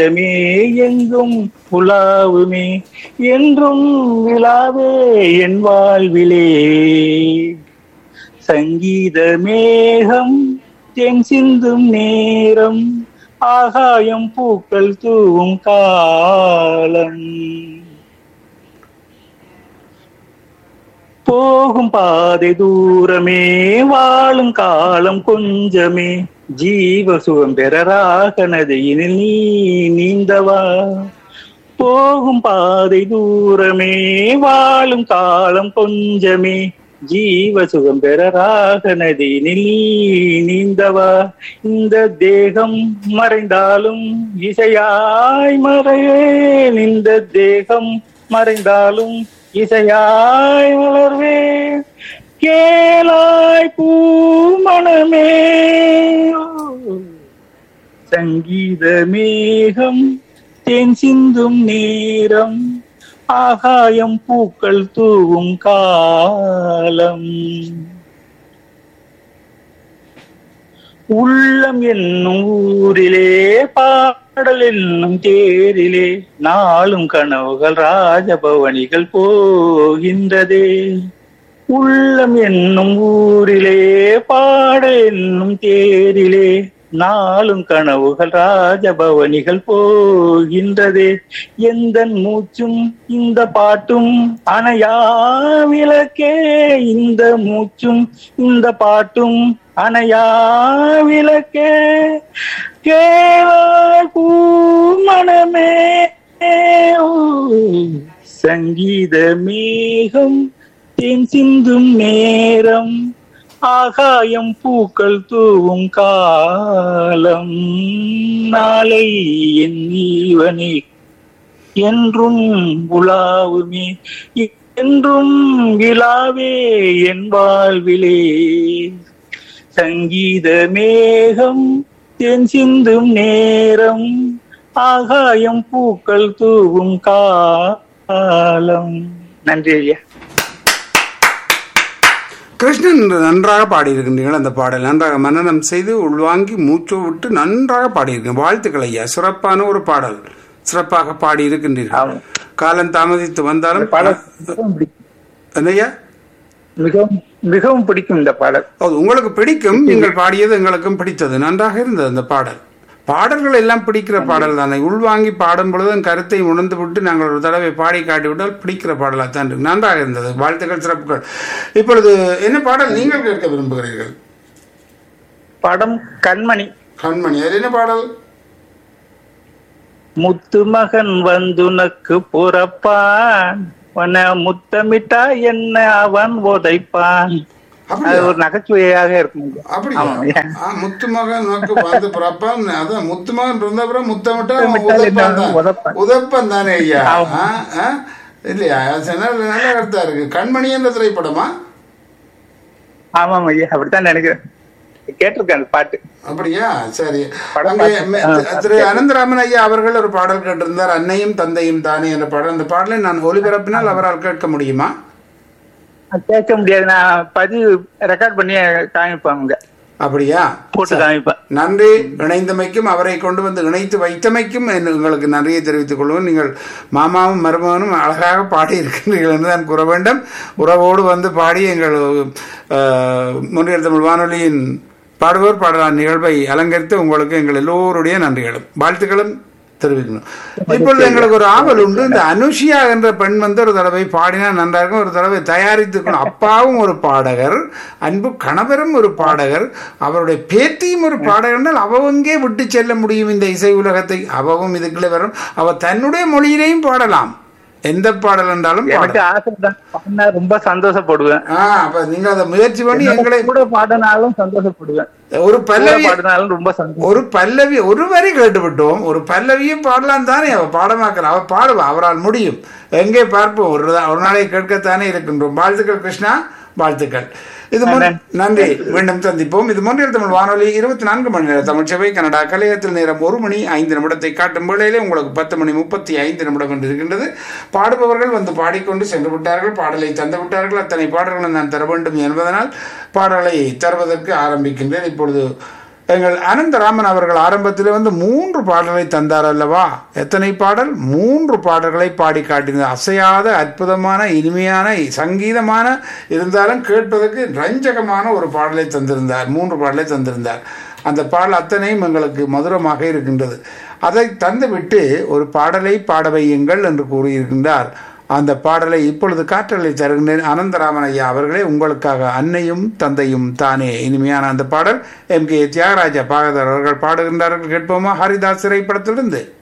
சங்கீதமே எங்கும் புலாவுமே என்றும் விழாவே என் வாழ்விலே சங்கீத மேகம் தென் சிந்தும் நேரம் ஆகாயம் பூக்கள் தூவும் காலம் போகும் பாதை தூரமே வாழும் காலம் கொஞ்சமே ஜீவ சுகம் பெறராக நதியினில் நீ நீந்தவா போகும் பாதை தூரமே வாழும் காலம் கொஞ்சமே ஜீவ சுகம் பெறராக நதியினில் நீ நீந்தவா இந்த தேகம் மறைந்தாலும் இசையாய் மறைவேன் இந்த தேகம் மறைந்தாலும் இசையாய் வளர்வேன் கேளாய் பூமணமே சங்கீத மேகம் தேன் சிந்தும் நேரம் ஆகாயம் பூக்கள் தூவும் காலம் உள்ளம் என்னும் ஊரிலே பாடல் என்னும் தேரிலே நாளும் கனவுகள் ராஜபவனிகள் போகின்றதே உள்ளம் என்னும் ஊரிலே பாடல் என்னும் தேரிலே நாளும் கனவுகள் ராஜபவனிகள் போகின்றதே எந்த மூச்சும் இந்த பாட்டும் அணையா விளக்கே இந்த மூச்சும் இந்த பாட்டும் அணையா விளக்கே கேளாய் பூமணமே சங்கீத மேகம் தேன் சிந்தும் நேரம் ஆகாயம் பூக்கள் தூவும் காலம் நாளை என் ஈவனே என்றும் உலாவுமே என்றும் விழாவே என் வாழ்விலே சங்கீத மேகம் தென் சிந்தும் நேரம் ஆகாயம் பூக்கள் தூவும் காலம் நன்றி ஐயா கிருஷ்ணன் நன்றாக பாடியிருக்கின்றீர்கள் அந்த பாடல் நன்றாக மனனம் செய்து உள்வாங்கி மூச்சு விட்டு நன்றாக பாடியிருக்கீங்க வாழ்த்துக்கள் ஐயா சிறப்பான ஒரு பாடல் சிறப்பாக பாடி இருக்கின்றீர்கள் ஆமாம். காலம் தாமதித்து வந்தாலும் பாடல் மிகவும் பிடிக்கும். என்னய்யா மிகவும் மிகவும் பிடிக்கும் இந்த பாடல் அது உங்களுக்கு பிடிக்கும் நீங்கள் பாடியது எங்களுக்கும் பிடித்தது நன்றாக இருந்தது அந்த பாடல் பாடல்கள் எல்லாம் பிடிக்கிற பாடல் தானே உள்வாங்கி பாடும் பொழுது அந்த கருத்தை உணர்ந்து விட்டு நாங்கள் ஒரு தடவை பாடி காட்டி விட்டால் பிடிக்கிற பாடலாக தான் இருக்கு நன்றாக இருந்தது வாழ்த்துக்கள் சிறப்புகள் இப்பொழுது என்ன பாடல் நீங்கள் கேட்க விரும்புகிறீர்கள் படம் கண்மணி கண்மணி அது என்ன பாடல் முத்து மகன் வந்துனக்கு புறப்பான் உன்ன முத்தமிட்டா என்ன அவன் உதைப்பான் அது அப்படியா ஒரு நகைச்சுவையாக இருக்கும் அப்படியா ஆமாம் ஐயா. ஆ, முத்துமகன் நோக்கு வந்து பிறப்பான் அதான் முத்துமகன் பிறந்த அப்புறம் முத்தமிட்டா அவன் முத்தமிட்டால் உதப்பான் தான் உதப்பான். உதப்பன் தானே ஐயா ஆமா. ஆ, ஆ? இல்லையா அது நல்ல நல்ல கருத்தா இருக்கு கண்மணி என்ற திரைப்படமா ஆமாம் ஐயா அப்படித்தான் நினைக்கிறேன் கேட்டிருக்கேன் அந்த பாட்டு அப்படியா சரி படம் அங்கே பார்த்து- மெ- ஆ, திரு அனந்தராமன் ஐயா அவர்கள் ஒரு பாடல் கேட்டிருந்தார் அன்னையும் தந்தையும் தானே என்ற பாடல் அந்த பாடலை நான் ஒளிபரப்பினால் அவரால் கேட்க முடியுமா அது கேட்க முடியாது நான் பதிவு ரெக்கார்ட் பண்ணி காமிப்பாங்க அப்படியா போட்டு காமிப்பேன் நன்றி இணைந்தமைக்கும் அவரை கொண்டு வந்து இணைத்து வைத்தமைக்கும் என்ன- உங்களுக்கு நன்றியை தெரிவித்துக் கொள்வோம் நீங்கள் மாமாவும் மருமகனும் அழகாக பாடி இருக்கின்றீர்கள் என்று தான் கூற வேண்டும் உறவோடு வந்து பாடி எங்கள் அஹ், முன்னியல் தமிழ் வானொலியின் பாடுவோர் பாடலான் நிகழ்வை அலங்கரித்து உங்களுக்கு எங்கள் எல்லோருடைய நன்றிகளும் வாழ்த்துக்களும் தெரிவிக்கணும் இப்பொழுது எங்களுக்கு ஒரு ஆவல் உண்டு இந்த அனுஷியா என்ற பெண் வந்து ஒரு தடவை பாடினா நன்றா இருக்கும் ஒரு தடவை தயாரித்துக்கணும் அப்பாவும் ஒரு பாடகர் அன்பு கணவரும் ஒரு பாடகர் அவருடைய பேத்தியும் ஒரு பாடகர் அவங்கே விட்டு செல்ல முடியும் இந்த இசை உலகத்தை அவவும் இதுக்குள்ளே வரும் அவ தன்னுடைய மொழியிலையும் பாடலாம் எந்த பாடல் என்றாலும் எனக்கு பாடலாம் ஆசை தான் பாடினா ரொம்ப சந்தோஷப்படுவேன் ஆ அப்ப நீங்க அதை முயற்சி பண்ணி எங்களை கூட பாடினாலும் சந்தோஷப்படுவேன் ஒரு கூட பல்லவி பாடினாலும் ரொம்ப சந்தோஷம் ஒரு பல்லவி ஒரு வரி கேட்டு விட்டோம் ஒரு பல்லவியும் பாடலாம் தானே அவ பாடமாக்கல அவ பாடுவா அவரால் முடியும் எங்கே பார்ப்போம் ஒரு நா- ஒரு நாளை கேட்கத்தானே இருக்கின்றோம் வாழ்த்துக்கள் கிருஷ்ணா வாழ்த்துக்கள் இது முன்- நன்றி மீண்டும் சந்திப்போம் இது மூன்றில் தமிழ் வானொலி இருபத்தி நான்கு மணி நேர தமிழ் சேவை கனடா கலையத்தில் நேரம் ஒரு மணி ஐந்து நிமிடத்தை காட்டும் வேளையிலே உங்களுக்கு பத்து மணி முப்பத்தி ஐந்து நிமிடம் என்று இருக்கின்றது பாடுபவர்கள் வந்து பாடிக்கொண்டு சென்று விட்டார்கள் பாடலை தந்து விட்டார்கள் அத்தனை பாடல்களை நான் தர வேண்டும் என்பதனால் பாடலை தருவதற்கு ஆரம்பிக்கின்றேன் இப்பொழுது எங்கள் அனந்தராமன் அவர்கள் ஆரம்பத்தில் வந்து மூன்று பாடல்களை தந்தார் அல்லவா எத்தனை பாடல் மூன்று பாடல்களை பாடி காட்டினார் அசையாத அற்புதமான இனிமையான சங்கீதமான இருந்தாலும் கேட்பதற்கு ரஞ்சகமான ஒரு பாடலை தந்திருந்தார் மூன்று பாடலை தந்திருந்தார் அந்த பாடல் அத்தனையும் எங்களுக்கு மதுரமாக இருக்கின்றது அதை தந்துவிட்டு ஒரு பாடலை பாட வையுங்கள் என்று கூறியிருக்கின்றார் அந்த பாடலை இப்பொழுது காற்றலை தருகின்றேன் அனந்தராமன் ஐயா அவர்களே உங்களுக்காக அன்னையும் தந்தையும் தானே இனிமையான அந்த பாடல் எம் கே தியாகராஜா பாகதர் அவர்கள் பாடுகின்றார்கள் கேட்போமா ஹரிதாஸ் திரைப்படத்திலிருந்து